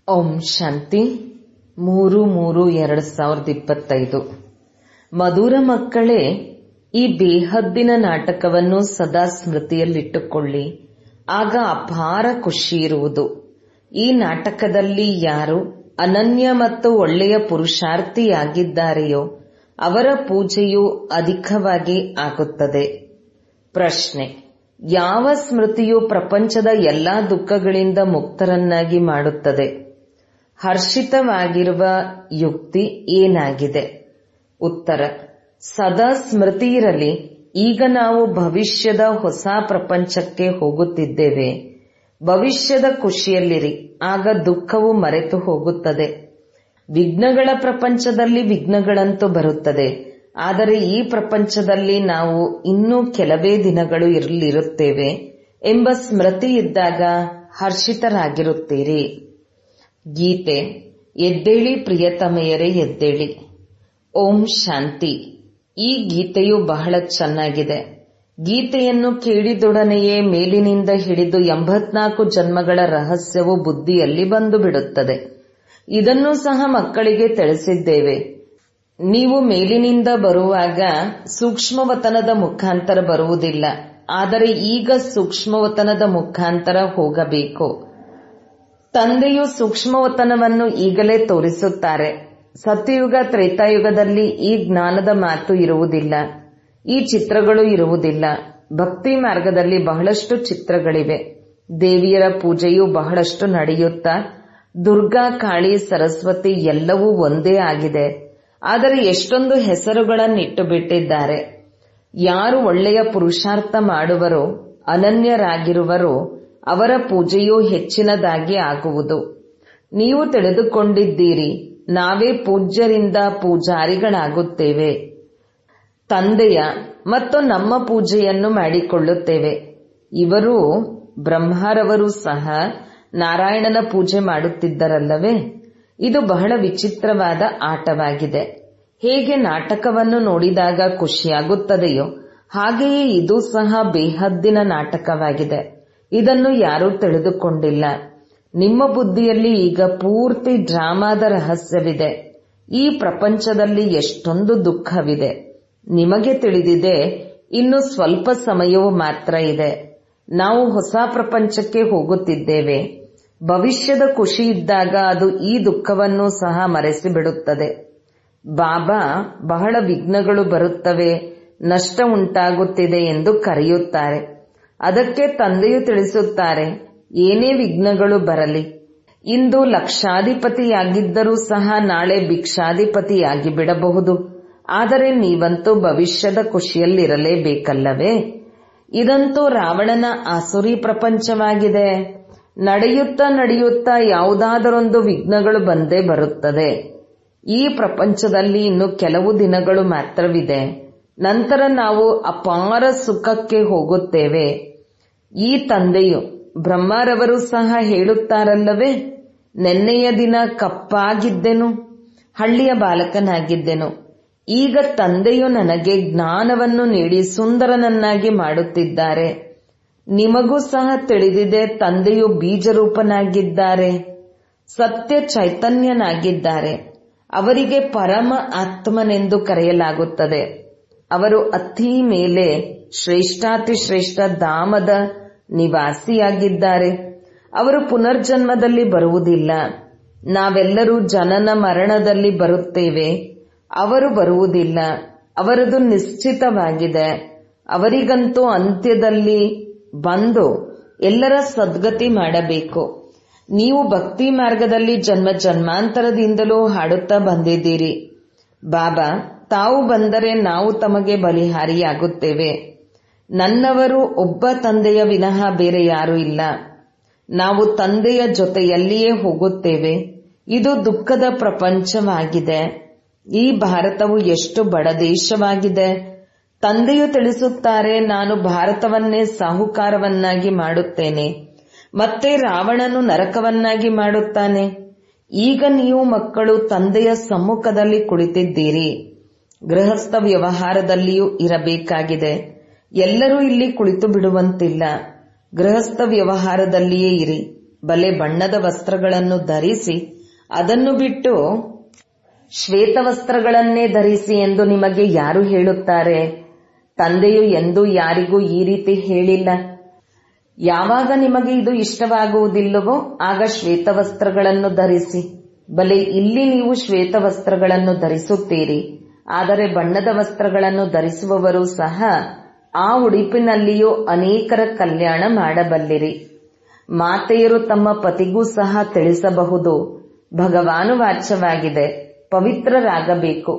ಓಂ ಶಾಂತಿ ಮೂರು ಮೂರು ಎರಡು ಸಾವಿರದ ಇಪ್ಪತ್ತೈದು ಮಧುರ ಮಕ್ಕಳೇ ಈ ಬೇಹದ್ದಿನ ನಾಟಕವನ್ನು ಸದಾ ಸ್ಮೃತಿಯಲ್ಲಿಟ್ಟುಕೊಳ್ಳಿ ಆಗ ಅಪಾರ ಖುಷಿ ಇರುವುದು ಈ ನಾಟಕದಲ್ಲಿ ಯಾರು ಅನನ್ಯ ಮತ್ತು ಒಳ್ಳೆಯ ಪುರುಷಾರ್ಥಿಯಾಗಿದ್ದಾರೆಯೋ ಅವರ ಪೂಜೆಯು ಅಧಿಕವಾಗಿ ಆಗುತ್ತದೆ ಪ್ರಶ್ನೆ ಯಾವ ಸ್ಮೃತಿಯು ಪ್ರಪಂಚದ ಎಲ್ಲಾ ದುಃಖಗಳಿಂದ ಮುಕ್ತರನ್ನಾಗಿ ಮಾಡುತ್ತದೆ ಹರ್ಷಿತವಾಗಿರುವ ಯುಕ್ತಿ ಏನಾಗಿದೆ ಉತ್ತರ ಸದಾ ಸ್ಮೃತಿ ಇರಲಿ ಈಗ ನಾವು ಭವಿಷ್ಯದ ಹೊಸ ಪ್ರಪಂಚಕ್ಕೆ ಹೋಗುತ್ತಿದ್ದೇವೆ ಭವಿಷ್ಯದ ಖುಷಿಯಲ್ಲಿರಿ ಆಗ ದುಃಖವು ಮರೆತು ಹೋಗುತ್ತದೆ ವಿಘ್ನಗಳ ಪ್ರಪಂಚದಲ್ಲಿ ವಿಘ್ನಗಳಂತೂ ಬರುತ್ತದೆ ಆದರೆ ಈ ಪ್ರಪಂಚದಲ್ಲಿ ನಾವು ಇನ್ನೂ ಕೆಲವೇ ದಿನಗಳು ಇರಲಿರುತ್ತೇವೆ ಎಂಬ ಸ್ಮೃತಿ ಇದ್ದಾಗ ಹರ್ಷಿತರಾಗಿರುತ್ತೀರಿ ಗೀತೆ ಎದ್ದೇಳಿ ಪ್ರಿಯತಮೆಯರೇ ಎದ್ದೇಳಿ ಓಂ ಶಾಂತಿ ಈ ಗೀತೆಯು ಬಹಳ ಚೆನ್ನಾಗಿದೆ ಗೀತೆಯನ್ನು ಕೇಳಿದೊಡನೆಯೇ ಮೇಲಿನಿಂದ ಹಿಡಿದು ಎಂಬತ್ನಾಲ್ಕು ಜನ್ಮಗಳ ರಹಸ್ಯವು ಬುದ್ಧಿಯಲ್ಲಿ ಬಂದು ಬಿಡುತ್ತದೆ ಇದನ್ನು ಸಹ ಮಕ್ಕಳಿಗೆ ತಿಳಿಸಿದ್ದೇವೆ ನೀವು ಮೇಲಿನಿಂದ ಬರುವಾಗ ಸೂಕ್ಷ್ಮವತನದ ಮುಖಾಂತರ ಬರುವುದಿಲ್ಲ ಆದರೆ ಈಗ ಸೂಕ್ಷ್ಮವತನದ ಮುಖಾಂತರ ಹೋಗಬೇಕು ತಂದೆಯು ಸೂಕ್ಷ್ಮವತನವನ್ನು ಈಗಲೇ ತೋರಿಸುತ್ತಾರೆ ಸತ್ಯಯುಗ ತ್ರೇತಾಯುಗದಲ್ಲಿ ಈ ಜ್ಞಾನದ ಮಾತು ಇರುವುದಿಲ್ಲ ಈ ಚಿತ್ರಗಳು ಇರುವುದಿಲ್ಲ ಭಕ್ತಿ ಮಾರ್ಗದಲ್ಲಿ ಬಹಳಷ್ಟು ಚಿತ್ರಗಳಿವೆ ದೇವಿಯರ ಪೂಜೆಯು ಬಹಳಷ್ಟು ನಡೆಯುತ್ತಾ ದುರ್ಗಾ ಕಾಳಿ ಸರಸ್ವತಿ ಎಲ್ಲವೂ ಒಂದೇ ಆಗಿದೆ ಆದರೆ ಎಷ್ಟೊಂದು ಹೆಸರುಗಳನ್ನಿಟ್ಟು ಬಿಟ್ಟಿದ್ದಾರೆ ಯಾರು ಒಳ್ಳೆಯ ಪುರುಷಾರ್ಥ ಮಾಡುವರೋ ಅನನ್ಯರಾಗಿರುವರೋ ಅವರ ಪೂಜೆಯು ಹೆಚ್ಚಿನದಾಗಿ ಆಗುವುದು ನೀವು ತಿಳಿದುಕೊಂಡಿದ್ದೀರಿ ನಾವೇ ಪೂಜ್ಯರಿಂದ ಪೂಜಾರಿಗಳಾಗುತ್ತೇವೆ ತಂದೆಯ ಮತ್ತು ನಮ್ಮ ಪೂಜೆಯನ್ನು ಮಾಡಿಕೊಳ್ಳುತ್ತೇವೆ ಇವರು ಬ್ರಹ್ಮರವರು ಸಹ ನಾರಾಯಣನ ಪೂಜೆ ಮಾಡುತ್ತಿದ್ದರಲ್ಲವೇ ಇದು ಬಹಳ ವಿಚಿತ್ರವಾದ ಆಟವಾಗಿದೆ ಹೇಗೆ ನಾಟಕವನ್ನು ನೋಡಿದಾಗ ಖುಷಿಯಾಗುತ್ತದೆಯೋ ಹಾಗೆಯೇ ಇದು ಸಹ ಬೇಹದ್ದಿನ ನಾಟಕವಾಗಿದೆ ಇದನ್ನು ಯಾರೂ ತಿಳಿದುಕೊಂಡಿಲ್ಲ ನಿಮ್ಮ ಬುದ್ಧಿಯಲ್ಲಿ ಈಗ ಪೂರ್ತಿ ಡ್ರಾಮಾದ ರಹಸ್ಯವಿದೆ ಈ ಪ್ರಪಂಚದಲ್ಲಿ ಎಷ್ಟೊಂದು ದುಃಖವಿದೆ ನಿಮಗೆ ತಿಳಿದಿದೆ ಇನ್ನು ಸ್ವಲ್ಪ ಸಮಯವು ಮಾತ್ರ ಇದೆ ನಾವು ಹೊಸ ಪ್ರಪಂಚಕ್ಕೆ ಹೋಗುತ್ತಿದ್ದೇವೆ ಭವಿಷ್ಯದ ಖುಷಿ ಇದ್ದಾಗ ಅದು ಈ ದುಃಖವನ್ನು ಸಹ ಮರೆಸಿಬಿಡುತ್ತದೆ ಬಾಬಾ ಬಹಳ ವಿಘ್ನಗಳು ಬರುತ್ತವೆ ನಷ್ಟ ಉಂಟಾಗುತ್ತಿದೆ ಎಂದು ಕರೆಯುತ್ತಾರೆ ಅದಕ್ಕೆ ತಂದೆಯು ತಿಳಿಸುತ್ತಾರೆ ಏನೇ ವಿಘ್ನಗಳು ಬರಲಿ ಇಂದು ಲಕ್ಷಾಧಿಪತಿಯಾಗಿದ್ದರೂ ಸಹ ನಾಳೆ ಭಿಕ್ಷಾಧಿಪತಿಯಾಗಿ ಬಿಡಬಹುದು ಆದರೆ ನೀವಂತೂ ಭವಿಷ್ಯದ ಖುಷಿಯಲ್ಲಿರಲೇಬೇಕಲ್ಲವೇ ಇದಂತೂ ರಾವಣನ ಆಸುರಿ ಪ್ರಪಂಚವಾಗಿದೆ ನಡೆಯುತ್ತಾ ನಡೆಯುತ್ತಾ ಯಾವುದಾದರೊಂದು ವಿಘ್ನಗಳು ಬಂದೇ ಬರುತ್ತದೆ ಈ ಪ್ರಪಂಚದಲ್ಲಿ ಇನ್ನು ಕೆಲವು ದಿನಗಳು ಮಾತ್ರವಿದೆ ನಂತರ ನಾವು ಅಪಾರ ಸುಖಕ್ಕೆ ಹೋಗುತ್ತೇವೆ ಈ ತಂದೆಯು ಬ್ರಹ್ಮರವರು ಸಹ ಹೇಳುತ್ತಾರಲ್ಲವೇ ನೆನ್ನೆಯ ದಿನ ಕಪ್ಪಾಗಿದ್ದೆನು ಹಳ್ಳಿಯ ಬಾಲಕನಾಗಿದ್ದೆನು ಈಗ ತಂದೆಯು ನನಗೆ ಜ್ಞಾನವನ್ನು ನೀಡಿ ಸುಂದರನನ್ನಾಗಿ ಮಾಡುತ್ತಿದ್ದಾರೆ ನಿಮಗೂ ಸಹ ತಿಳಿದಿದೆ ತಂದೆಯು ಬೀಜರೂಪನಾಗಿದ್ದಾರೆ ಸತ್ಯ ಚೈತನ್ಯನಾಗಿದ್ದಾರೆ ಅವರಿಗೆ ಪರಮ ಆತ್ಮನೆಂದು ಕರೆಯಲಾಗುತ್ತದೆ ಅವರು ಅತಿ ಮೇಲೆ ಶ್ರೇಷ್ಠಾತಿ ಶ್ರೇಷ್ಠ ಧಾಮದ ನಿವಾಸಿಯಾಗಿದ್ದಾರೆ ಅವರು ಪುನರ್ಜನ್ಮದಲ್ಲಿ ಬರುವುದಿಲ್ಲ ನಾವೆಲ್ಲರೂ ಜನನ ಮರಣದಲ್ಲಿ ಬರುತ್ತೇವೆ ಅವರು ಬರುವುದಿಲ್ಲ ಅವರದು ನಿಶ್ಚಿತವಾಗಿದೆ ಅವರಿಗಂತೂ ಅಂತ್ಯದಲ್ಲಿ ಬಂದು ಎಲ್ಲರ ಸದ್ಗತಿ ಮಾಡಬೇಕು ನೀವು ಭಕ್ತಿ ಮಾರ್ಗದಲ್ಲಿ ಜನ್ಮ ಜನ್ಮಾಂತರದಿಂದಲೂ ಹಾಡುತ್ತಾ ಬಂದಿದ್ದೀರಿ ಬಾಬಾ ತಾವು ಬಂದರೆ ನಾವು ತಮಗೆ ಬಲಿಹಾರಿಯಾಗುತ್ತೇವೆ ನನ್ನವರು ಒಬ್ಬ ತಂದೆಯ ವಿನಃ ಬೇರೆ ಯಾರೂ ಇಲ್ಲ ನಾವು ತಂದೆಯ ಜೊತೆಯಲ್ಲಿಯೇ ಹೋಗುತ್ತೇವೆ ಇದು ದುಃಖದ ಪ್ರಪಂಚವಾಗಿದೆ ಈ ಭಾರತವು ಎಷ್ಟು ಬಡ ದೇಶವಾಗಿದೆ ತಂದೆಯು ತಿಳಿಸುತ್ತಾರೆ ನಾನು ಭಾರತವನ್ನೇ ಸಾಹುಕಾರವನ್ನಾಗಿ ಮಾಡುತ್ತೇನೆ ಮತ್ತೆ ರಾವಣನು ನರಕವನ್ನಾಗಿ ಮಾಡುತ್ತಾನೆ ಈಗ ನೀವು ಮಕ್ಕಳು ತಂದೆಯ ಸಮ್ಮುಖದಲ್ಲಿ ಕುಳಿತಿದ್ದೀರಿ ಗೃಹಸ್ಥ ವ್ಯವಹಾರದಲ್ಲಿಯೂ ಇರಬೇಕಾಗಿದೆ ಎಲ್ಲರೂ ಇಲ್ಲಿ ಕುಳಿತು ಬಿಡುವಂತಿಲ್ಲ ಗೃಹಸ್ಥ ವ್ಯವಹಾರದಲ್ಲಿಯೇ ಇರಿ ಬಲೆ ಬಣ್ಣದ ವಸ್ತ್ರಗಳನ್ನು ಧರಿಸಿ ಅದನ್ನು ಬಿಟ್ಟು ಶ್ವೇತ ವಸ್ತ್ರಗಳನ್ನೇ ಧರಿಸಿ ಎಂದು ನಿಮಗೆ ಯಾರು ಹೇಳುತ್ತಾರೆ ತಂದೆಯು ಎಂದೂ ಯಾರಿಗೂ ಈ ರೀತಿ ಹೇಳಿಲ್ಲ ಯಾವಾಗ ನಿಮಗೆ ಇದು ಇಷ್ಟವಾಗುವುದಿಲ್ಲವೋ ಆಗ ಶ್ವೇತ ವಸ್ತ್ರಗಳನ್ನು ಧರಿಸಿ ಬಲೆ ಇಲ್ಲಿ ನೀವು ಶ್ವೇತ ವಸ್ತ್ರಗಳನ್ನು ಧರಿಸುತ್ತೀರಿ ಆದರೆ ಬಣ್ಣದ ವಸ್ತ್ರಗಳನ್ನು ಧರಿಸುವವರು ಸಹ ಆ ಉಡುಪಿನಲ್ಲಿಯೂ ಅನೇಕರ ಕಲ್ಯಾಣ ಮಾಡಬಲ್ಲಿರಿ ಮಾತೆಯರು ತಮ್ಮ ಪತಿಗೂ ಸಹ ತಿಳಿಸಬಹುದು ಭಗವಾನು ವಾಚ್ಯವಾಗಿದೆ ಪವಿತ್ರರಾಗಬೇಕು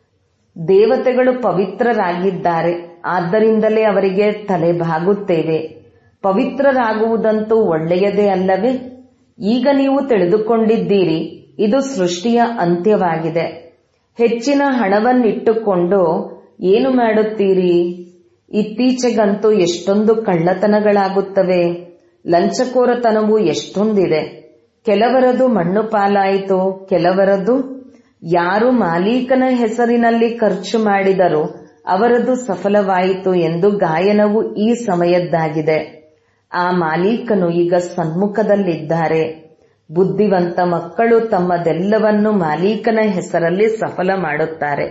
ದೇವತೆಗಳು ಪವಿತ್ರರಾಗಿದ್ದಾರೆ ಆದ್ದರಿಂದಲೇ ಅವರಿಗೆ ತಲೆಬಾಗುತ್ತೇವೆ ಪವಿತ್ರರಾಗುವುದಂತೂ ಒಳ್ಳೆಯದೇ ಅಲ್ಲವೇ ಈಗ ನೀವು ತಿಳಿದುಕೊಂಡಿದ್ದೀರಿ ಇದು ಸೃಷ್ಟಿಯ ಅಂತ್ಯವಾಗಿದೆ ಹೆಚ್ಚಿನ ಹಣವನ್ನಿಟ್ಟುಕೊಂಡು ಏನು ಮಾಡುತ್ತೀರಿ ಇತ್ತೀಚೆಗಂತೂ ಎಷ್ಟೊಂದು ಕಳ್ಳತನಗಳಾಗುತ್ತವೆ ಲಂಚಕೋರತನವು ಎಷ್ಟೊಂದಿದೆ ಕೆಲವರದು ಮಣ್ಣು ಪಾಲಾಯಿತು ಕೆಲವರದು ಯಾರು ಮಾಲೀಕನ ಹೆಸರಿನಲ್ಲಿ ಖರ್ಚು ಮಾಡಿದರೋ ಅವರದು ಸಫಲವಾಯಿತು ಎಂದು ಗಾಯನವು ಈ ಸಮಯದ್ದಾಗಿದೆ ಆ ಮಾಲೀಕನು ಈಗ ಸನ್ಮುಖದಲ್ಲಿದ್ದಾರೆ ಬುದ್ಧಿವಂತ ಮಕ್ಕಳು ತಮ್ಮದೆಲ್ಲವನ್ನು ಮಾಲೀಕನ ಹೆಸರಲ್ಲಿ ಸಫಲ ಮಾಡುತ್ತಾರೆ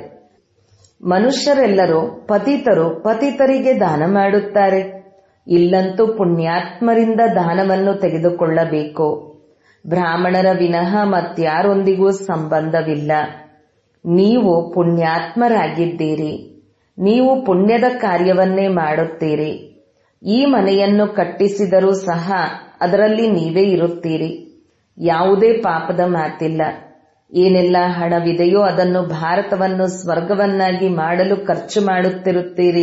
ಮನುಷ್ಯರೆಲ್ಲರೂ ಪತಿತರು ಪತಿತರಿಗೆ ದಾನ ಮಾಡುತ್ತಾರೆ ಇಲ್ಲಂತೂ ಪುಣ್ಯಾತ್ಮರಿಂದ ದಾನವನ್ನು ತೆಗೆದುಕೊಳ್ಳಬೇಕು ಬ್ರಾಹ್ಮಣರ ವಿನಃ ಮತ್ಯಾರೊಂದಿಗೂ ಸಂಬಂಧವಿಲ್ಲ ನೀವು ಪುಣ್ಯಾತ್ಮರಾಗಿದ್ದೀರಿ ನೀವು ಪುಣ್ಯದ ಕಾರ್ಯವನ್ನೇ ಮಾಡುತ್ತೀರಿ ಈ ಮನೆಯನ್ನು ಕಟ್ಟಿಸಿದರೂ ಸಹ ಅದರಲ್ಲಿ ನೀವೇ ಇರುತ್ತೀರಿ ಯಾವುದೇ ಪಾಪದ ಮಾತಿಲ್ಲ ಏನೆಲ್ಲ ಹಣವಿದೆಯೋ ಅದನ್ನು ಭಾರತವನ್ನು ಸ್ವರ್ಗವನ್ನಾಗಿ ಮಾಡಲು ಖರ್ಚು ಮಾಡುತ್ತಿರುತ್ತೀರಿ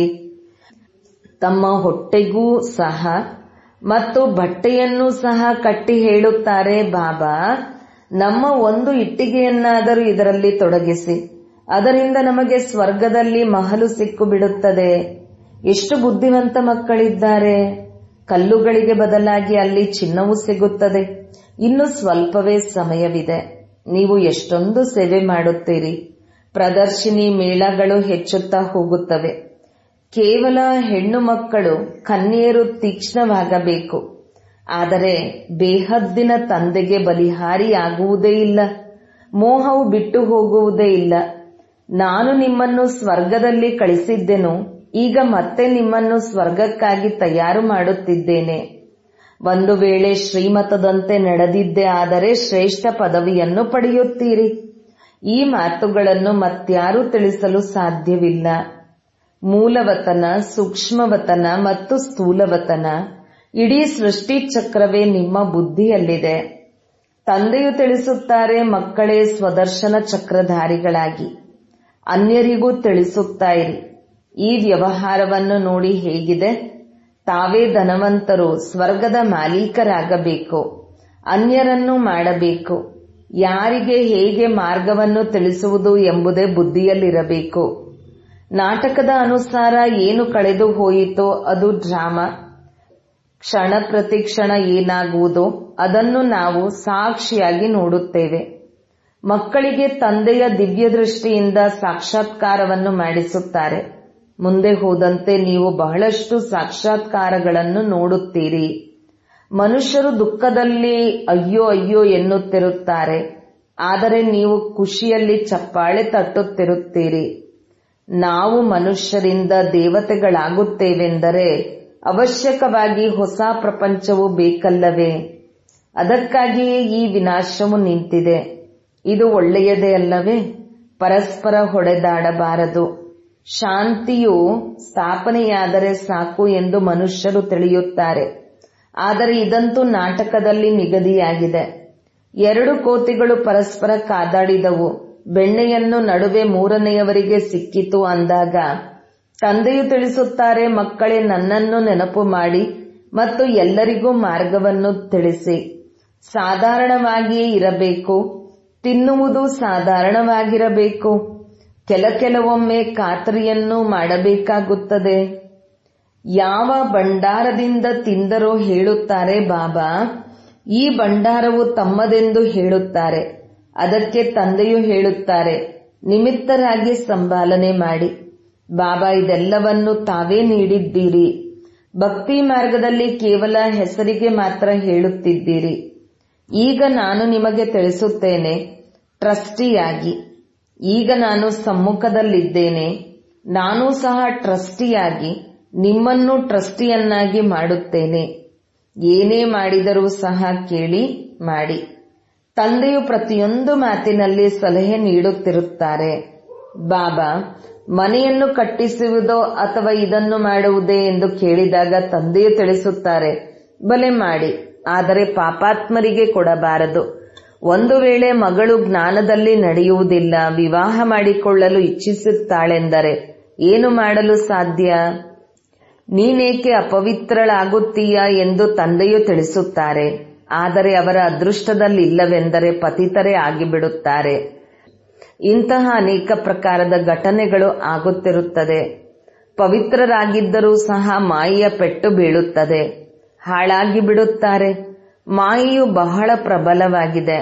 ತಮ್ಮ ಹೊಟ್ಟೆಗೂ ಸಹ ಮತ್ತು ಬಟ್ಟೆಯನ್ನು ಸಹ ಕಟ್ಟಿ ಹೇಳುತ್ತಾರೆ ಬಾಬಾ ನಮ್ಮ ಒಂದು ಇಟ್ಟಿಗೆಯನ್ನಾದರೂ ಇದರಲ್ಲಿ ತೊಡಗಿಸಿ ಅದರಿಂದ ನಮಗೆ ಸ್ವರ್ಗದಲ್ಲಿ ಮಹಲು ಸಿಕ್ಕು ಬಿಡುತ್ತದೆ ಎಷ್ಟು ಬುದ್ಧಿವಂತ ಮಕ್ಕಳಿದ್ದಾರೆ ಕಲ್ಲುಗಳಿಗೆ ಬದಲಾಗಿ ಅಲ್ಲಿ ಚಿನ್ನವೂ ಸಿಗುತ್ತದೆ ಇನ್ನು ಸ್ವಲ್ಪವೇ ಸಮಯವಿದೆ ನೀವು ಎಷ್ಟೊಂದು ಸೇವೆ ಮಾಡುತ್ತೀರಿ ಪ್ರದರ್ಶಿನಿ ಮೇಳಗಳು ಹೆಚ್ಚುತ್ತಾ ಹೋಗುತ್ತವೆ ಕೇವಲ ಹೆಣ್ಣು ಮಕ್ಕಳು ಕನ್ಯೆಯರು ತೀಕ್ಷ್ಣವಾಗಬೇಕು ಆದರೆ ಬೇಹದ್ದಿನ ತಂದೆಗೆ ಬಲಿಹಾರಿಯಾಗುವುದೇ ಇಲ್ಲ ಮೋಹವು ಬಿಟ್ಟು ಹೋಗುವುದೇ ಇಲ್ಲ ನಾನು ನಿಮ್ಮನ್ನು ಸ್ವರ್ಗದಲ್ಲಿ ಕಳಿಸಿದ್ದೆನು ಈಗ ಮತ್ತೆ ನಿಮ್ಮನ್ನು ಸ್ವರ್ಗಕ್ಕಾಗಿ ತಯಾರು ಮಾಡುತ್ತಿದ್ದೇನೆ ಒಂದು ವೇಳೆ ಶ್ರೀಮತದಂತೆ ನಡೆದಿದ್ದೇ ಆದರೆ ಶ್ರೇಷ್ಠ ಪದವಿಯನ್ನು ಪಡೆಯುತ್ತೀರಿ ಈ ಮಾತುಗಳನ್ನು ಮತ್ಯಾರೂ ತಿಳಿಸಲು ಸಾಧ್ಯವಿಲ್ಲ ಮೂಲವತನ ಸೂಕ್ಷ್ಮವತನ ಮತ್ತು ಸ್ಥೂಲವತನ ಇಡೀ ಸೃಷ್ಟಿ ಚಕ್ರವೇ ನಿಮ್ಮ ಬುದ್ಧಿಯಲ್ಲಿದೆ ತಂದೆಯು ತಿಳಿಸುತ್ತಾರೆ ಮಕ್ಕಳೇ ಸ್ವದರ್ಶನ ಚಕ್ರಧಾರಿಗಳಾಗಿ ಅನ್ಯರಿಗೂ ತಿಳಿಸುತ್ತಾ ಇರಿ ಈ ವ್ಯವಹಾರವನ್ನು ನೋಡಿ ಹೇಗಿದೆ ತಾವೇ ಧನವಂತರು ಸ್ವರ್ಗದ ಮಾಲೀಕರಾಗಬೇಕು ಅನ್ಯರನ್ನು ಮಾಡಬೇಕು ಯಾರಿಗೆ ಹೇಗೆ ಮಾರ್ಗವನ್ನು ತಿಳಿಸುವುದು ಎಂಬುದೇ ಬುದ್ಧಿಯಲ್ಲಿರಬೇಕು ನಾಟಕದ ಅನುಸಾರ ಏನು ಕಳೆದು ಹೋಯಿತೋ ಅದು ಡ್ರಾಮಾ ಕ್ಷಣ ಪ್ರತಿಕ್ಷಣ ಏನಾಗುವುದೋ ಅದನ್ನು ನಾವು ಸಾಕ್ಷಿಯಾಗಿ ನೋಡುತ್ತೇವೆ ಮಕ್ಕಳಿಗೆ ತಂದೆಯ ದಿವ್ಯ ದೃಷ್ಟಿಯಿಂದ ಸಾಕ್ಷಾತ್ಕಾರವನ್ನು ಮಾಡಿಸುತ್ತಾರೆ ಮುಂದೆ ಹೋದಂತೆ ನೀವು ಬಹಳಷ್ಟು ಸಾಕ್ಷಾತ್ಕಾರಗಳನ್ನು ನೋಡುತ್ತೀರಿ ಮನುಷ್ಯರು ದುಃಖದಲ್ಲಿ ಅಯ್ಯೋ ಅಯ್ಯೋ ಎನ್ನುತ್ತಿರುತ್ತಾರೆ ಆದರೆ ನೀವು ಖುಷಿಯಲ್ಲಿ ಚಪ್ಪಾಳೆ ತಟ್ಟುತ್ತಿರುತ್ತೀರಿ ನಾವು ಮನುಷ್ಯರಿಂದ ದೇವತೆಗಳಾಗುತ್ತೇವೆಂದರೆ ಅವಶ್ಯಕವಾಗಿ ಹೊಸ ಪ್ರಪಂಚವು ಬೇಕಲ್ಲವೇ ಅದಕ್ಕಾಗಿಯೇ ಈ ವಿನಾಶವು ನಿಂತಿದೆ ಇದು ಒಳ್ಳೆಯದೇ ಅಲ್ಲವೇ ಪರಸ್ಪರ ಹೊಡೆದಾಡಬಾರದು ಶಾಂತಿಯು ಸ್ಥಾಪನೆಯಾದರೆ ಸಾಕು ಎಂದು ಮನುಷ್ಯರು ತಿಳಿಯುತ್ತಾರೆ ಆದರೆ ಇದಂತೂ ನಾಟಕದಲ್ಲಿ ನಿಗದಿಯಾಗಿದೆ ಎರಡು ಕೋತಿಗಳು ಪರಸ್ಪರ ಕಾದಾಡಿದವು ಬೆಣ್ಣೆಯನ್ನು ನಡುವೆ ಮೂರನೆಯವರಿಗೆ ಸಿಕ್ಕಿತು ಅಂದಾಗ ತಂದೆಯು ತಿಳಿಸುತ್ತಾರೆ ಮಕ್ಕಳೇ ನನ್ನನ್ನು ನೆನಪು ಮಾಡಿ ಮತ್ತು ಎಲ್ಲರಿಗೂ ಮಾರ್ಗವನ್ನು ತಿಳಿಸಿ ಸಾಧಾರಣವಾಗಿಯೇ ಇರಬೇಕು ತಿನ್ನುವುದು ಸಾಧಾರಣವಾಗಿರಬೇಕು ಕೆಲ ಕೆಲವೊಮ್ಮೆ ಖಾತ್ರಿಯನ್ನು ಮಾಡಬೇಕಾಗುತ್ತದೆ ಯಾವ ಭಂಡಾರದಿಂದ ತಿಂದರೋ ಹೇಳುತ್ತಾರೆ ಬಾಬಾ ಈ ಭಂಡಾರವು ತಮ್ಮದೆಂದು ಹೇಳುತ್ತಾರೆ ಅದಕ್ಕೆ ತಂದೆಯು ಹೇಳುತ್ತಾರೆ ನಿಮಿತ್ತರಾಗಿ ಸಂಪಾಲನೆ ಮಾಡಿ ಬಾಬಾ ಇದೆಲ್ಲವನ್ನು ತಾವೇ ನೀಡಿದ್ದೀರಿ ಭಕ್ತಿ ಮಾರ್ಗದಲ್ಲಿ ಕೇವಲ ಹೆಸರಿಗೆ ಮಾತ್ರ ಹೇಳುತ್ತಿದ್ದೀರಿ ಈಗ ನಾನು ನಿಮಗೆ ತಿಳಿಸುತ್ತೇನೆ ಟ್ರಸ್ಟಿಯಾಗಿ ಈಗ ನಾನು ಸಮ್ಮುಖದಲ್ಲಿದ್ದೇನೆ ನಾನೂ ಸಹ ಟ್ರಸ್ಟಿಯಾಗಿ ನಿಮ್ಮನ್ನು ಟ್ರಸ್ಟಿಯನ್ನಾಗಿ ಮಾಡುತ್ತೇನೆ ಏನೇ ಮಾಡಿದರೂ ಸಹ ಕೇಳಿ ಮಾಡಿ ತಂದೆಯು ಪ್ರತಿಯೊಂದು ಮಾತಿನಲ್ಲಿ ಸಲಹೆ ನೀಡುತ್ತಿರುತ್ತಾರೆ ಬಾಬಾ ಮನೆಯನ್ನು ಕಟ್ಟಿಸುವುದೋ ಅಥವಾ ಇದನ್ನು ಮಾಡುವುದೇ ಎಂದು ಕೇಳಿದಾಗ ತಂದೆಯು ತಿಳಿಸುತ್ತಾರೆ ಬಲೆ ಮಾಡಿ ಆದರೆ ಪಾಪಾತ್ಮರಿಗೆ ಕೊಡಬಾರದು ಒಂದು ವೇಳೆ ಮಗಳು ಜ್ಞಾನದಲ್ಲಿ ನಡೆಯುವುದಿಲ್ಲ ವಿವಾಹ ಮಾಡಿಕೊಳ್ಳಲು ಇಚ್ಛಿಸುತ್ತಾಳೆಂದರೆ ಏನು ಮಾಡಲು ಸಾಧ್ಯ ನೀನೇಕೆ ಅಪವಿತ್ರಳಾಗುತ್ತೀಯಾ ಎಂದು ತಂದೆಯು ತಿಳಿಸುತ್ತಾರೆ ಆದರೆ ಅವರ ಅದೃಷ್ಟದಲ್ಲಿಲ್ಲವೆಂದರೆ ಪತಿತರೇ ಆಗಿಬಿಡುತ್ತಾರೆ ಇಂತಹ ಅನೇಕ ಪ್ರಕಾರದ ಘಟನೆಗಳು ಆಗುತ್ತಿರುತ್ತದೆ ಪವಿತ್ರರಾಗಿದ್ದರೂ ಸಹ ಮಾಯೆಯ ಪೆಟ್ಟು ಬೀಳುತ್ತದೆ ಹಾಳಾಗಿ ಬಿಡುತ್ತಾರೆ ಮಾಯೆಯು ಬಹಳ ಪ್ರಬಲವಾಗಿದೆ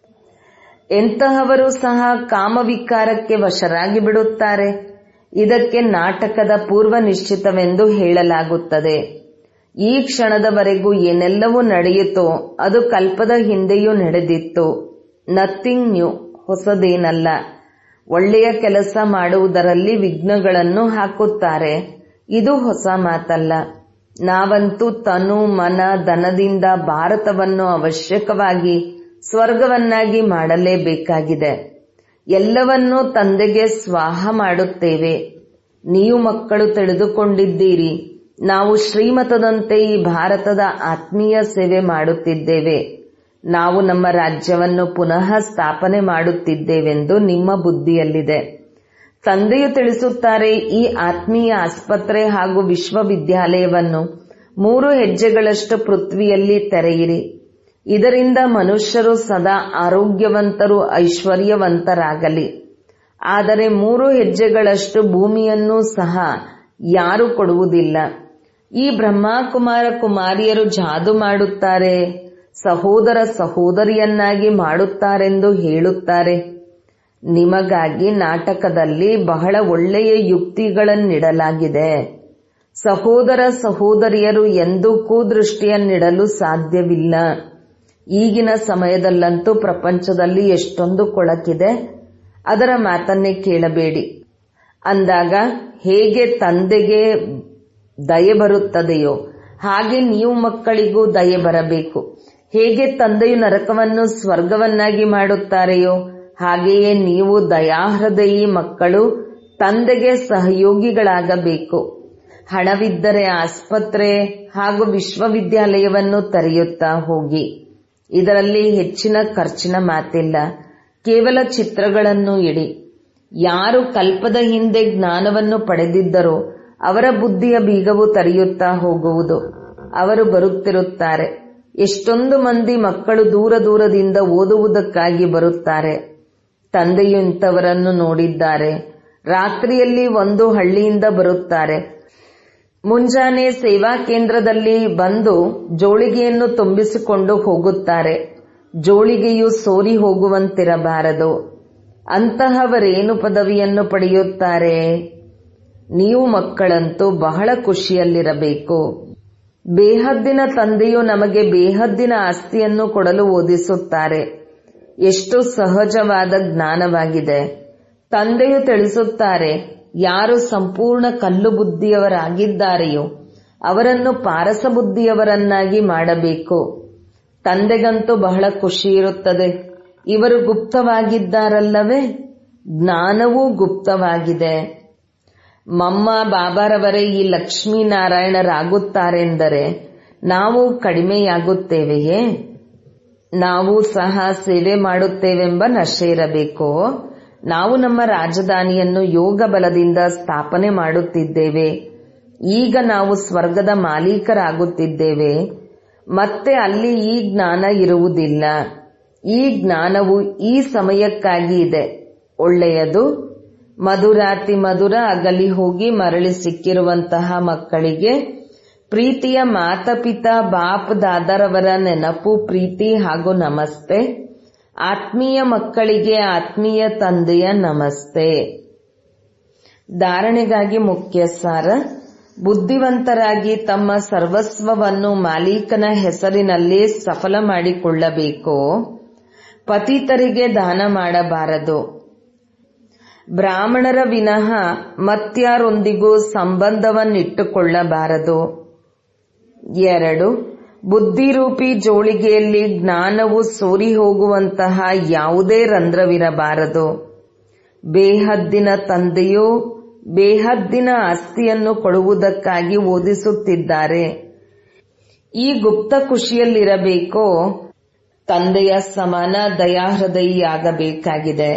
ಎಂತಹವರು ಸಹ ಕಾಮವಿಕಾರಕ್ಕೆ ವಶರಾಗಿ ಬಿಡುತ್ತಾರೆ ಇದಕ್ಕೆ ನಾಟಕದ ಪೂರ್ವ ನಿಶ್ಚಿತವೆಂದು ಹೇಳಲಾಗುತ್ತದೆ ಈ ಕ್ಷಣದವರೆಗೂ ಏನೆಲ್ಲವೂ ನಡೆಯಿತೋ ಅದು ಕಲ್ಪದ ಹಿಂದೆಯೂ ನಡೆದಿತ್ತು ನಥಿಂಗ್ ನ್ಯೂ ಹೊಸದೇನಲ್ಲ ಒಳ್ಳೆಯ ಕೆಲಸ ಮಾಡುವುದರಲ್ಲಿ ವಿಘ್ನಗಳನ್ನು ಹಾಕುತ್ತಾರೆ ಇದು ಹೊಸ ಮಾತಲ್ಲ ನಾವಂತೂ ತನು ಮನ ಧನದಿಂದ ಭಾರತವನ್ನು ಅವಶ್ಯಕವಾಗಿ ಸ್ವರ್ಗವನ್ನಾಗಿ ಮಾಡಲೇಬೇಕಾಗಿದೆ ಎಲ್ಲವನ್ನೂ ತಂದೆಗೆ ಸ್ವಾಹ ಮಾಡುತ್ತೇವೆ ನೀವು ಮಕ್ಕಳು ತಿಳಿದುಕೊಂಡಿದ್ದೀರಿ ನಾವು ಶ್ರೀಮತದಂತೆ ಈ ಭಾರತದ ಆತ್ಮೀಯ ಸೇವೆ ಮಾಡುತ್ತಿದ್ದೇವೆ ನಾವು ನಮ್ಮ ರಾಜ್ಯವನ್ನು ಪುನಃ ಸ್ಥಾಪನೆ ಮಾಡುತ್ತಿದ್ದೇವೆಂದು ನಿಮ್ಮ ಬುದ್ಧಿಯಲ್ಲಿದೆ ತಂದೆಯು ತಿಳಿಸುತ್ತಾರೆ ಈ ಆತ್ಮೀಯ ಆಸ್ಪತ್ರೆ ಹಾಗೂ ವಿಶ್ವವಿದ್ಯಾಲಯವನ್ನು ಮೂರು ಹೆಜ್ಜೆಗಳಷ್ಟು ಪೃಥ್ವಿಯಲ್ಲಿ ತೆರೆಯಿರಿ ಇದರಿಂದ ಮನುಷ್ಯರು ಸದಾ ಆರೋಗ್ಯವಂತರು ಐಶ್ವರ್ಯವಂತರಾಗಲಿ ಆದರೆ ಮೂರು ಹೆಜ್ಜೆಗಳಷ್ಟು ಭೂಮಿಯನ್ನೂ ಸಹ ಯಾರು ಕೊಡುವುದಿಲ್ಲ ಈ ಬ್ರಹ್ಮಕುಮಾರ ಕುಮಾರಿಯರು ಜಾದು ಮಾಡುತ್ತಾರೆ ಸಹೋದರ ಸಹೋದರಿಯನ್ನಾಗಿ ಮಾಡುತ್ತಾರೆಂದು ಹೇಳುತ್ತಾರೆ ನಿಮಗಾಗಿ ನಾಟಕದಲ್ಲಿ ಬಹಳ ಒಳ್ಳೆಯ ಯುಕ್ತಿಗಳನ್ನಿಡಲಾಗಿದೆ ಸಹೋದರ ಸಹೋದರಿಯರು ಎಂದೂ ಕೂದೃಷ್ಟಿಯನ್ನಿಡಲು ಸಾಧ್ಯವಿಲ್ಲ ಈಗಿನ ಸಮಯದಲ್ಲಂತೂ ಪ್ರಪಂಚದಲ್ಲಿ ಎಷ್ಟೊಂದು ಕೊಳಕಿದೆ ಅದರ ಮಾತನ್ನೇ ಕೇಳಬೇಡಿ ಅಂದಾಗ ಹೇಗೆ ತಂದೆಗೆ ದಯೆ ಬರುತ್ತದೆಯೋ ಹಾಗೆ ನೀವು ಮಕ್ಕಳಿಗೂ ದಯೆ ಬರಬೇಕು ಹೇಗೆ ತಂದೆಯು ನರಕವನ್ನು ಸ್ವರ್ಗವನ್ನಾಗಿ ಮಾಡುತ್ತಾರೆಯೋ ಹಾಗೆಯೇ ನೀವು ದಯಾಹೃದಯಿ ಮಕ್ಕಳು ತಂದೆಗೆ ಸಹಯೋಗಿಗಳಾಗಬೇಕು ಹಣವಿದ್ದರೆ ಆಸ್ಪತ್ರೆ ಹಾಗೂ ವಿಶ್ವವಿದ್ಯಾಲಯವನ್ನು ತೆರೆಯುತ್ತಾ ಹೋಗಿ ಇದರಲ್ಲಿ ಹೆಚ್ಚಿನ ಖರ್ಚಿನ ಮಾತಿಲ್ಲ ಕೇವಲ ಚಿತ್ರಗಳನ್ನು ಇಡಿ ಯಾರು ಕಲ್ಪದ ಹಿಂದೆ ಜ್ಞಾನವನ್ನು ಪಡೆದಿದ್ದರೋ ಅವರ ಬುದ್ಧಿಯ ಬೀಗವು ತೆರೆಯುತ್ತಾ ಹೋಗುವುದು ಅವರು ಬರುತ್ತಿರುತ್ತಾರೆ ಎಷ್ಟೊಂದು ಮಂದಿ ಮಕ್ಕಳು ದೂರ ದೂರದಿಂದ ಓದುವುದಕ್ಕಾಗಿ ಬರುತ್ತಾರೆ ತಂದೆಯು ಇಂಥವರನ್ನು ನೋಡಿದ್ದಾರೆ ರಾತ್ರಿಯಲ್ಲಿ ಒಂದು ಹಳ್ಳಿಯಿಂದ ಬರುತ್ತಾರೆ ಮುಂಜಾನೆ ಸೇವಾ ಕೇಂದ್ರದಲ್ಲಿ ಬಂದು ಜೋಳಿಗೆಯನ್ನು ತುಂಬಿಸಿಕೊಂಡು ಹೋಗುತ್ತಾರೆ ಜೋಳಿಗೆಯು ಸೋರಿ ಹೋಗುವಂತಿರಬಾರದು ಅಂತಹವರೇನು ಪದವಿಯನ್ನು ಪಡೆಯುತ್ತಾರೆ ನೀವು ಮಕ್ಕಳಂತೂ ಬಹಳ ಖುಷಿಯಲ್ಲಿರಬೇಕು ಬೇಹದ್ದಿನ ತಂದೆಯು ನಮಗೆ ಬೇಹದ್ದಿನ ಆಸ್ತಿಯನ್ನು ಕೊಡಲು ಓದಿಸುತ್ತಾರೆ ಎಷ್ಟು ಸಹಜವಾದ ಜ್ಞಾನವಾಗಿದೆ ತಂದೆಯು ತಿಳಿಸುತ್ತಾರೆ ಯಾರು ಸಂಪೂರ್ಣ ಕಲ್ಲು ಬುದ್ಧಿಯವರಾಗಿದ್ದಾರೆಯೋ ಅವರನ್ನು ಪಾರಸ ಬುದ್ಧಿಯವರನ್ನಾಗಿ ಮಾಡಬೇಕು ತಂದೆಗಂತೂ ಬಹಳ ಖುಷಿ ಇರುತ್ತದೆ ಇವರು ಗುಪ್ತವಾಗಿದ್ದಾರಲ್ಲವೇ ಜ್ಞಾನವೂ ಗುಪ್ತವಾಗಿದೆ ಮಮ್ಮ ಬಾಬಾರವರೇ ಈ ಲಕ್ಷ್ಮೀನಾರಾಯಣರಾಗುತ್ತಾರೆಂದರೆ ನಾವು ಕಡಿಮೆಯಾಗುತ್ತೇವೆಯೇ ನಾವು ಸಹ ಸೇವೆ ಮಾಡುತ್ತೇವೆಂಬ ನಶೆ ಇರಬೇಕು ನಾವು ನಮ್ಮ ರಾಜಧಾನಿಯನ್ನು ಯೋಗ ಬಲದಿಂದ ಸ್ಥಾಪನೆ ಮಾಡುತ್ತಿದ್ದೇವೆ ಈಗ ನಾವು ಸ್ವರ್ಗದ ಮಾಲೀಕರಾಗುತ್ತಿದ್ದೇವೆ ಮತ್ತೆ ಅಲ್ಲಿ ಈ ಜ್ಞಾನ ಇರುವುದಿಲ್ಲ ಈ ಜ್ಞಾನವು ಈ ಸಮಯಕ್ಕಾಗಿ ಇದೆ ಒಳ್ಳೆಯದು ಮಧುರಾತಿ ಮಧುರ ಅಗಲಿ ಹೋಗಿ ಮರಳಿ ಸಿಕ್ಕಿರುವಂತಹ ಮಕ್ಕಳಿಗೆ ಪ್ರೀತಿಯ ಮಾತಪಿತಾ ಬಾಪ್ ದಾದರವರ ನೆನಪು ಪ್ರೀತಿ ಹಾಗೂ ನಮಸ್ತೆ ಆತ್ಮೀಯ ಮಕ್ಕಳಿಗೆ ಆತ್ಮೀಯ ತಂದೆಯ ನಮಸ್ತೆ ಧಾರಣೆಗಾಗಿ ಮುಖ್ಯ ಸಾರ ಬುದ್ಧಿವಂತರಾಗಿ ತಮ್ಮ ಸರ್ವಸ್ವವನ್ನು ಮಾಲೀಕನ ಹೆಸರಿನಲ್ಲಿ ಸಫಲ ಮಾಡಿಕೊಳ್ಳಬೇಕು ಪತಿತರಿಗೆ ದಾನ ಮಾಡಬಾರದು ಬ್ರಾಹ್ಮಣರ ವಿನಃ ಮತ್ಯಾರೊಂದಿಗೂ ಸಂಬಂಧವನ್ನಿಟ್ಟುಕೊಳ್ಳಬಾರದು ಎರಡು ಬುದ್ಧಿರೂಪಿ ಜೋಳಿಗೆಯಲ್ಲಿ ಜ್ಞಾನವು ಸೋರಿ ಹೋಗುವಂತಹ ಯಾವುದೇ ರಂಧ್ರವಿರಬಾರದು ಬೇಹದ್ದಿನ ತಂದೆಯು ಬೇಹದ್ದಿನ ಆಸ್ತಿಯನ್ನು ಕೊಡುವುದಕ್ಕಾಗಿ ಓದಿಸುತ್ತಿದ್ದಾರೆ ಈ ಗುಪ್ತ ಖುಷಿಯಲ್ಲಿರಬೇಕೋ ತಂದೆಯ ಸಮಾನ ದಯಾಹೃದಯಿಯಾಗಬೇಕಾಗಿದೆ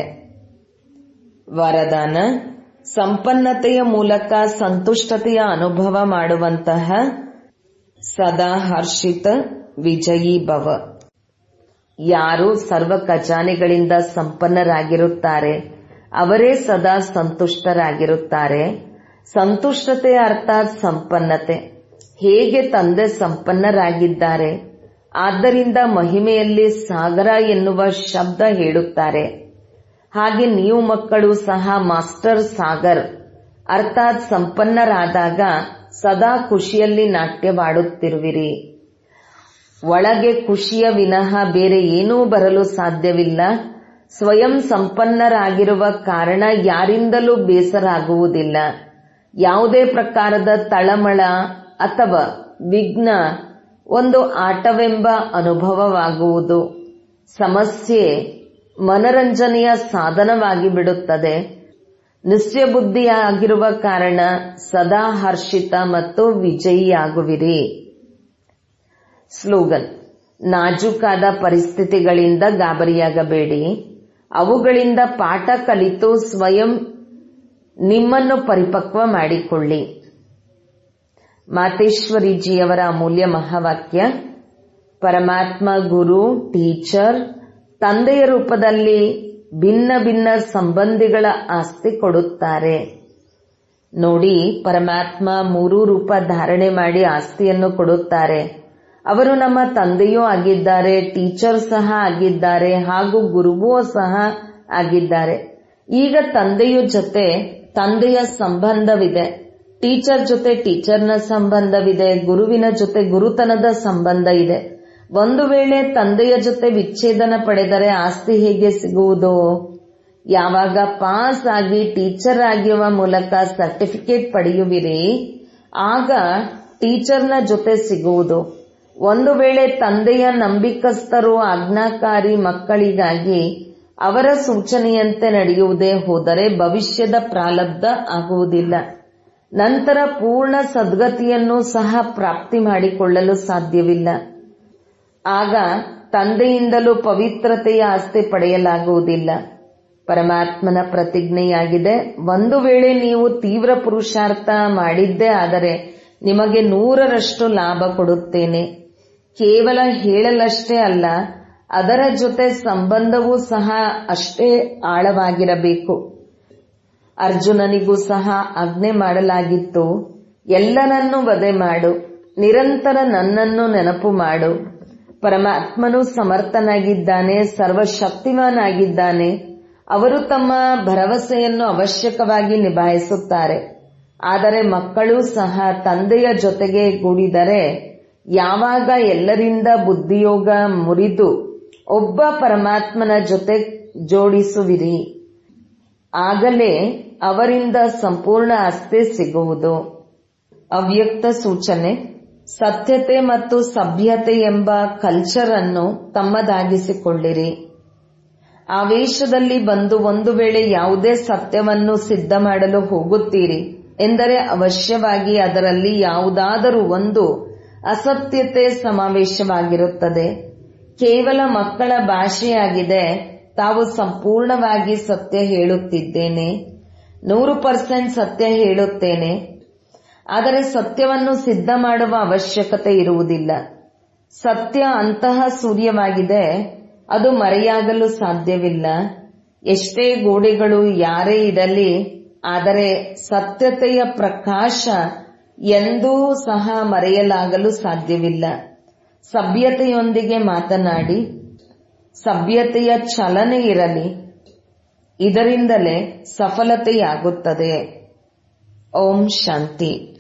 ವರದಾನ ಸಂಪನ್ನತೆಯ ಮೂಲಕ ಸಂತುಷ್ಟತೆಯ ಅನುಭವ ಮಾಡುವಂತಹ ಸದಾ ಹರ್ಷಿತ ವಿಜಯೀ ಭವ ಯಾರು ಸರ್ವ ಖಜಾನೆಗಳಿಂದ ಸಂಪನ್ನರಾಗಿರುತ್ತಾರೆ ಅವರೇ ಸದಾ ಸಂತುಷ್ಟರಾಗಿರುತ್ತಾರೆ ಸಂತುಷ್ಟತೆ ಅರ್ಥಾತ್ ಸಂಪನ್ನತೆ ಹೇಗೆ ತಂದೆ ಸಂಪನ್ನರಾಗಿದ್ದಾರೆ ಆದ್ದರಿಂದ ಮಹಿಮೆಯಲ್ಲಿ ಸಾಗರ ಎನ್ನುವ ಶಬ್ದ ಹೇಳುತ್ತಾರೆ ಹಾಗೆ ನೀವು ಮಕ್ಕಳು ಸಹ ಮಾಸ್ಟರ್ ಸಾಗರ್ ಅರ್ಥಾತ್ ಸಂಪನ್ನರಾದಾಗ ಸದಾ ಖುಷಿಯಲ್ಲಿ ನಾಟ್ಯವಾಡುತ್ತಿರುವಿರಿ ಒಳಗೆ ಖುಷಿಯ ವಿನಃ ಬೇರೆ ಏನೂ ಬರಲು ಸಾಧ್ಯವಿಲ್ಲ ಸ್ವಯಂ ಸಂಪನ್ನರಾಗಿರುವ ಕಾರಣ ಯಾರಿಂದಲೂ ಬೇಸರಾಗುವುದಿಲ್ಲ ಯಾವುದೇ ಪ್ರಕಾರದ ತಳಮಳ ಅಥವಾ ವಿಘ್ನ ಒಂದು ಆಟವೆಂಬ ಅನುಭವವಾಗುವುದು ಸಮಸ್ಯೆ ಮನರಂಜನೆಯ ಸಾಧನವಾಗಿ ಬಿಡುತ್ತದೆ ನಿಶ್ಚಯ ಬುದ್ಧಿಯಾಗಿರುವ ಕಾರಣ ಸದಾ ಹರ್ಷಿತ ಮತ್ತು ವಿಜಯಿಯಾಗುವಿರಿ ಸ್ಲೋಗನ್ ನಾಜೂಕಾದ ಪರಿಸ್ಥಿತಿಗಳಿಂದ ಗಾಬರಿಯಾಗಬೇಡಿ ಅವುಗಳಿಂದ ಪಾಠ ಕಲಿತು ಸ್ವಯಂ ನಿಮ್ಮನ್ನು ಪರಿಪಕ್ವ ಮಾಡಿಕೊಳ್ಳಿ ಮಾತೇಶ್ವರಿಜಿಯವರ ಅಮೂಲ್ಯ ಮಹಾವಾಕ್ಯ ಪರಮಾತ್ಮ ಗುರು ಟೀಚರ್ ತಂದೆಯ ರೂಪದಲ್ಲಿ ಭಿನ್ನ ಭಿನ್ನ ಸಂಬಂಧಿಗಳ ಆಸ್ತಿ ಕೊಡುತ್ತಾರೆ ನೋಡಿ ಪರಮಾತ್ಮ ಮೂರೂ ರೂಪ ಧಾರಣೆ ಮಾಡಿ ಆಸ್ತಿಯನ್ನು ಕೊಡುತ್ತಾರೆ ಅವರು ನಮ್ಮ ತಂದೆಯೂ ಆಗಿದ್ದಾರೆ ಟೀಚರ್ ಸಹ ಆಗಿದ್ದಾರೆ ಹಾಗೂ ಗುರುವೂ ಸಹ ಆಗಿದ್ದಾರೆ ಈಗ ತಂದೆಯ ಜೊತೆ ತಂದೆಯ ಸಂಬಂಧವಿದೆ ಟೀಚರ್ ಜೊತೆ ಟೀಚರ್ನ ಸಂಬಂಧವಿದೆ ಗುರುವಿನ ಜೊತೆ ಗುರುತನದ ಸಂಬಂಧ ಇದೆ ಒಂದು ವೇಳೆ ತಂದೆಯ ಜೊತೆ ವಿಚ್ಛೇದನ ಪಡೆದರೆ ಆಸ್ತಿ ಹೇಗೆ ಸಿಗುವುದು ಯಾವಾಗ ಪಾಸ್ ಆಗಿ ಟೀಚರ್ ಆಗಿರುವ ಮೂಲಕ ಸರ್ಟಿಫಿಕೇಟ್ ಪಡೆಯುವಿರಿ ಆಗ ಟೀಚರ್ನ ಜೊತೆ ಸಿಗುವುದು ಒಂದು ವೇಳೆ ತಂದೆಯ ನಂಬಿಕಸ್ಥರು ಆಜ್ಞಾಕಾರಿ ಮಕ್ಕಳಿಗಾಗಿ ಅವರ ಸೂಚನೆಯಂತೆ ನಡೆಯುವುದೇ ಹೋದರೆ ಭವಿಷ್ಯದ ಪ್ರಾರಬ್ಧ ಆಗುವುದಿಲ್ಲ ನಂತರ ಪೂರ್ಣ ಸದ್ಗತಿಯನ್ನು ಸಹ ಪ್ರಾಪ್ತಿ ಮಾಡಿಕೊಳ್ಳಲು ಸಾಧ್ಯವಿಲ್ಲ ಆಗ ತಂದೆಯಿಂದಲೂ ಪವಿತ್ರತೆಯ ಆಸ್ತಿ ಪಡೆಯಲಾಗುವುದಿಲ್ಲ ಪರಮಾತ್ಮನ ಪ್ರತಿಜ್ಞೆಯಾಗಿದೆ ಒಂದು ವೇಳೆ ನೀವು ತೀವ್ರ ಪುರುಷಾರ್ಥ ಮಾಡಿದ್ದೇ ಆದರೆ ನಿಮಗೆ ನೂರರಷ್ಟು ಲಾಭ ಕೊಡುತ್ತೇನೆ ಕೇವಲ ಹೇಳಲಷ್ಟೇ ಅಲ್ಲ ಅದರ ಜೊತೆ ಸಂಬಂಧವೂ ಸಹ ಅಷ್ಟೇ ಆಳವಾಗಿರಬೇಕು ಅರ್ಜುನನಿಗೂ ಸಹ ಆಜ್ಞೆ ಮಾಡಲಾಗಿತ್ತು ಎಲ್ಲರನ್ನೂ ವಧೆ ಮಾಡು ನಿರಂತರ ನನ್ನನ್ನು ನೆನಪು ಮಾಡು ಪರಮಾತ್ಮನು ಸಮರ್ಥನಾಗಿದ್ದಾನೆ ಸರ್ವಶಕ್ತಿಮಾನಾಗಿದ್ದಾನೆ ಅವರು ತಮ್ಮ ಭರವಸೆಯನ್ನು ಅವಶ್ಯಕವಾಗಿ ನಿಭಾಯಿಸುತ್ತಾರೆ ಆದರೆ ಮಕ್ಕಳು ಸಹ ತಂದೆಯ ಜೊತೆಗೆ ಗೂಡಿದರೆ ಯಾವಾಗ ಎಲ್ಲರಿಂದ ಬುದ್ಧಿಯೋಗ ಮುರಿದು ಒಬ್ಬ ಪರಮಾತ್ಮನ ಜೊತೆ ಜೋಡಿಸುವಿರಿ ಆಗಲೇ ಅವರಿಂದ ಸಂಪೂರ್ಣ ಆಸ್ತಿ ಸಿಗುವುದು ಅವ್ಯಕ್ತ ಸೂಚನೆ ಸತ್ಯತೆ ಮತ್ತು ಸಭ್ಯತೆ ಎಂಬ ಕಲ್ಚರ್ ಅನ್ನು ತಮ್ಮದಾಗಿಸಿಕೊಳ್ಳಿರಿ ಆವೇಶದಲ್ಲಿ ಬಂದು ಒಂದು ವೇಳೆ ಯಾವುದೇ ಸತ್ಯವನ್ನು ಸಿದ್ಧ ಮಾಡಲು ಹೋಗುತ್ತೀರಿ ಎಂದರೆ ಅವಶ್ಯವಾಗಿ ಅದರಲ್ಲಿ ಯಾವುದಾದರೂ ಒಂದು ಅಸತ್ಯತೆ ಸಮಾವೇಶವಾಗಿರುತ್ತದೆ ಕೇವಲ ಮಕ್ಕಳ ಭಾಷೆಯಾಗಿದೆ ತಾವು ಸಂಪೂರ್ಣವಾಗಿ ಸತ್ಯ ಹೇಳುತ್ತಿದ್ದೇನೆ ನೂರು ಪರ್ಸೆಂಟ್ ಸತ್ಯ ಹೇಳುತ್ತೇನೆ ಆದರೆ ಸತ್ಯವನ್ನು ಸಿದ್ಧ ಮಾಡುವ ಅವಶ್ಯಕತೆ ಇರುವುದಿಲ್ಲ ಸತ್ಯ ಅಂತಹ ಸೂರ್ಯವಾಗಿದೆ ಅದು ಮರೆಯಾಗಲು ಸಾಧ್ಯವಿಲ್ಲ ಎಷ್ಟೇ ಗೋಡೆಗಳು ಯಾರೇ ಇರಲಿ ಆದರೆ ಸತ್ಯತೆಯ ಪ್ರಕಾಶ ಎಂದೂ ಸಹ ಮರೆಯಲಾಗಲು ಸಾಧ್ಯವಿಲ್ಲ ಸಭ್ಯತೆಯೊಂದಿಗೆ ಮಾತನಾಡಿ ಸಭ್ಯತೆಯ ಚಲನೆ ಇರಲಿ ಇದರಿಂದಲೇ ಸಫಲತೆಯಾಗುತ್ತದೆ ಓಂ ಶಾಂತಿ